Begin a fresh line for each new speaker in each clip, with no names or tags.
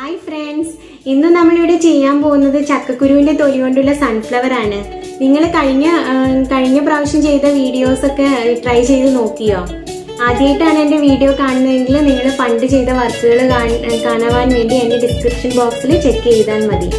hi friends ഇന്ന് നമ്മളിവിടെ ചെയ്യാൻ പോകുന്നത് ചക്കക്കുരുവിന്റെ തൊലി കൊണ്ടുള്ള സൺഫ്ലവർ ആണ് നിങ്ങൾ കഴിഞ്ഞ ആ, കഴിഞ്ഞ പ്രാവശ്യം ചെയ്ത വീഡിയോസ് ഒക്കെ ട്രൈ ചെയ്ത് നോക്കിയോ ആദ്യമായിട്ടാണ് എൻ്റെ വീഡിയോ കാണുന്നതെങ്കിൽ നിങ്ങൾ പണ്ട് ചെയ്ത വർക്കുകൾ കാണുവാൻ വേണ്ടി എൻ്റെ ഡിസ്ക്രിപ്ഷൻ ബോക്സിൽ ചെക്ക് ചെയ്താൽ മതി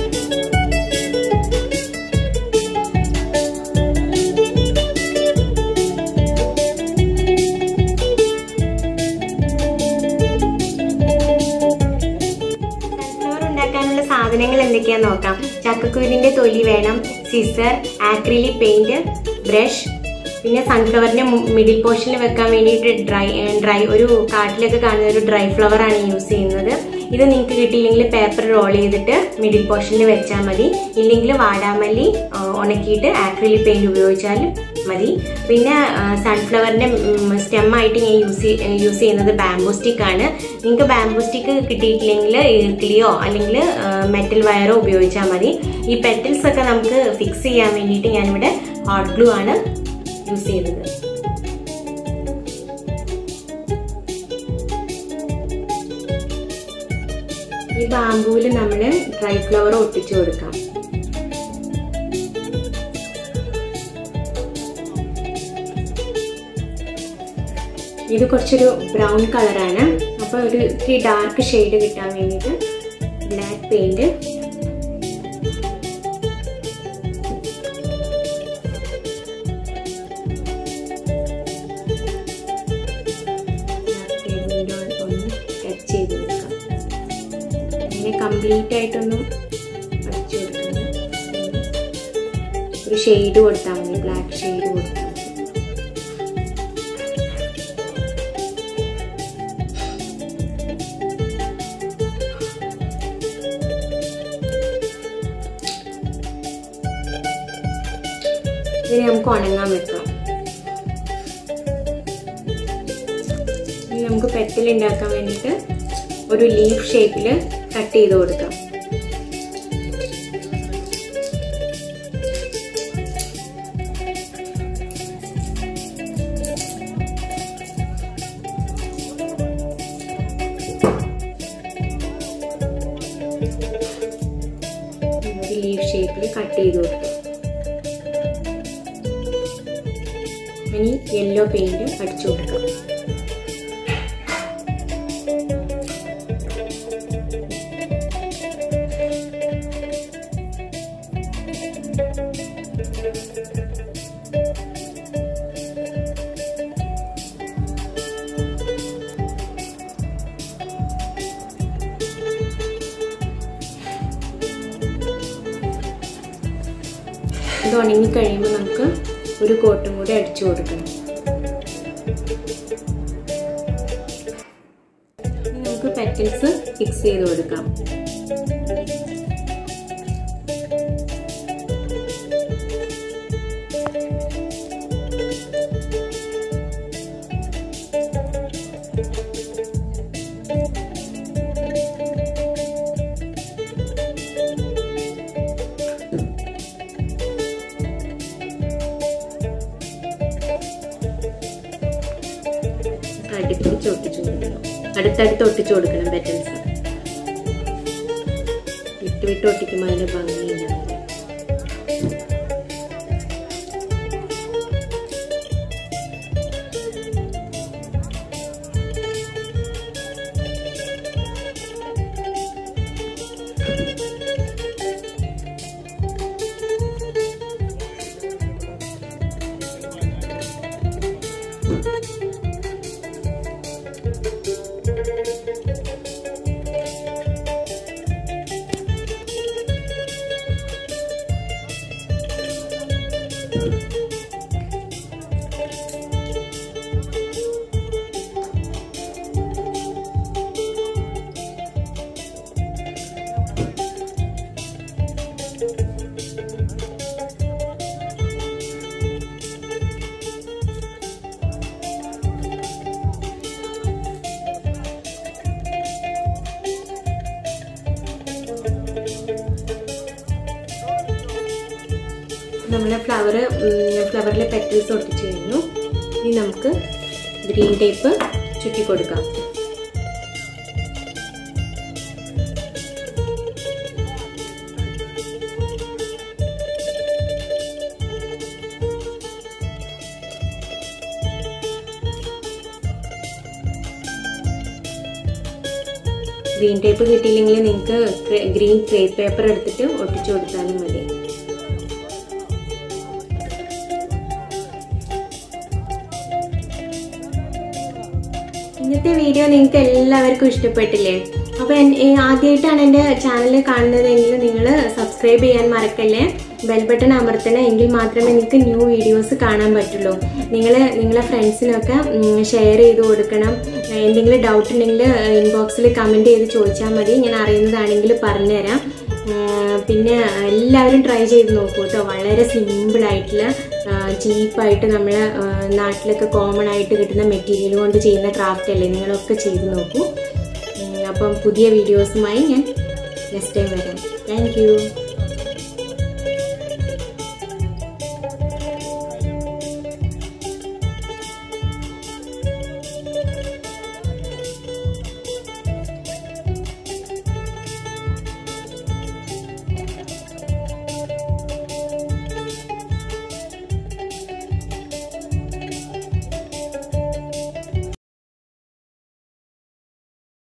സൺഫ്ലവർ ഉണ്ടാക്കാനുള്ള സാധനങ്ങൾ എന്തൊക്കെയാന്ന് നോക്കാം ചക്കക്കുരുവിന്റെ തൊലി വേണം സിസർ ആക്രിലിക് പെയിന്റ് ബ്രഷ് പിന്നെ സൺഫ്ലവറിന്റെ മിഡിൽ പോർഷനിൽ വെക്കാൻ വേണ്ടിയിട്ട് ഡ്രൈ ഡ്രൈ ഒരു കാട്ടിലൊക്കെ കാണുന്ന ഒരു ഡ്രൈ ഫ്ലവർ ആണ് യൂസ് ചെയ്യുന്നത് ഇത് നിങ്ങൾക്ക് കിട്ടിയില്ലെങ്കിൽ പേപ്പർ റോൾ ചെയ്തിട്ട് മിഡിൽ പോർഷനിൽ വെച്ചാൽ മതി ഇല്ലെങ്കിൽ വാടാമല്ലി ആ, ഉണക്കിയിട്ട് ആക്രിലിക് പെയിന്റ് ഉപയോഗിച്ചാലും മതി പിന്നെ സൺഫ്ലവറിന്റെ സ്റ്റെം ആയിട്ട് ഞാൻ യൂസ് യൂസ് ചെയ്യുന്നത് ബാംബൂ സ്റ്റിക്ക് ആണ് നിങ്ങൾക്ക് ബാംബൂ സ്റ്റിക്ക് കിട്ടിയിട്ടില്ലെങ്കിൽ ഇർക്കിളിയോ അല്ലെങ്കിൽ മെറ്റൽ വയറോ ഉപയോഗിച്ചാൽ മതി ഈ പെറ്റൽസ് ഒക്കെ നമുക്ക് ഫിക്സ് ചെയ്യാൻ വേണ്ടിയിട്ട് ഞാനിവിടെ ഹോട്ട് ഗ്ലൂ ആണ് യൂസ് ചെയ്തത് ഈ ബാമ്പൂവിൽ നമ്മൾ ഡ്രൈ ഫ്ലവർ ഒട്ടിച്ചു കൊടുക്കാം ഇത് കുറച്ചൊരു ബ്രൗൺ കളറാണ് അപ്പോൾ ഒരു ഇത്തിരി ഡാർക്ക് ഷെയ്ഡ് കിട്ടാൻ വേണ്ടിയിട്ട് ബ്ലാക്ക് പെയിന്റ് ഒന്ന് ടച്ച് ചെയ്ത് കൊടുക്കാം അങ്ങനെ കംപ്ലീറ്റ് ആയിട്ടൊന്നും അടിച്ചു കൊടുക്കുന്നത് ഒരു ഷെയ്ഡ് കൊടുത്താൽ മതി ബ്ലാക്ക് ഷെയ്ഡ് കൊടുത്താൽ മതി ഇതിനെ നമുക്ക് ഉണങ്ങാൻ വെക്കാം ഇനി നമുക്ക് പെറ്റൽ ഉണ്ടാക്കാൻ വേണ്ടിയിട്ട് ഒരു ലീഫ് ഷേപ്പിൽ കട്ട് ചെയ്ത് കൊടുക്കാം ഒരു ലീഫ് ഷേപ്പിൽ കട്ട് ചെയ്ത് കൊടുക്കാം ഇനി യെല്ലോ പെയിന്റ് അടിച്ചു കൊടുക്കാം ഇത് ഉണങ്ങി കഴിയുമ്പോൾ നമുക്ക് ഒരു കോട്ടും കൂടി അടിച്ചു കൊടുക്കണം ഇനി നമുക്ക് പെറ്റൽസ് ഫിക്സ് ചെയ്ത് കൊടുക്കാം അടുപ്പിച്ച് ഒട്ടിച്ചു കൊടുക്കണം അടുത്തടുത്ത് ഒട്ടിച്ചു കൊടുക്കണം പെറ്റൽസ് വിട്ട് വിട്ട് ഒട്ടിക്കുമ്പോൾ അതിന്റെ ഭംഗിയില്ല നമ്മൾ ഫ്ലവർ ഫ്ലവറിലെ പെറ്റൽസ് ഒട്ടിച്ചു കഴിഞ്ഞു ഇനി നമുക്ക് ഗ്രീൻ ടേപ്പ് ചുറ്റി കൊടുക്കാം ഗ്രീൻ ടേപ്പ് കിട്ടിയില്ലെങ്കിൽ നിങ്ങൾക്ക് ഗ്രീൻ ക്രേപ്പ് പേപ്പർ എടുത്തിട്ട് ഒട്ടിച്ചു കൊടുത്താലും മതി ഇന്നത്തെ വീഡിയോ നിങ്ങൾക്ക് എല്ലാവർക്കും ഇഷ്ടപ്പെട്ടില്ലേ അപ്പോൾ ആദ്യമായിട്ടാണ് എൻ്റെ ചാനൽ കാണുന്നതെങ്കിൽ നിങ്ങൾ സബ്സ്ക്രൈബ് ചെയ്യാൻ മറക്കല്ലേ ബെൽ ബട്ടൺ അമർത്തണം എങ്കിൽ മാത്രമേ നിങ്ങൾക്ക് ന്യൂ വീഡിയോസ് കാണാൻ പറ്റുള്ളൂ നിങ്ങൾ നിങ്ങളെ ഫ്രണ്ട്സിനൊക്കെ ഷെയർ ചെയ്ത് കൊടുക്കണം എന്തെങ്കിലും ഡൗട്ട് ഉണ്ടെങ്കിൽ ഇൻബോക്സിൽ കമൻറ്റ് ചെയ്ത് ചോദിച്ചാൽ മതി ഞാൻ അറിയുന്നതാണെങ്കിൽ പറഞ്ഞുതരാം പിന്നെ എല്ലാവരും ട്രൈ ചെയ്ത് നോക്കൂ കേട്ടോ വളരെ സിമ്പിളായിട്ടുള്ള ചീപ്പായിട്ട് നമ്മളെ നാട്ടിലൊക്കെ കോമൺ ആയിട്ട് കിട്ടുന്ന മെറ്റീരിയൽ കൊണ്ട് ചെയ്യുന്ന ക്രാഫ്റ്റ് അല്ലേ നിങ്ങളൊക്കെ ചെയ്ത് നോക്കൂ അപ്പം പുതിയ വീഡിയോസുമായി ഞാൻ നെക്സ്റ്റ് ടൈം വരാം താങ്ക്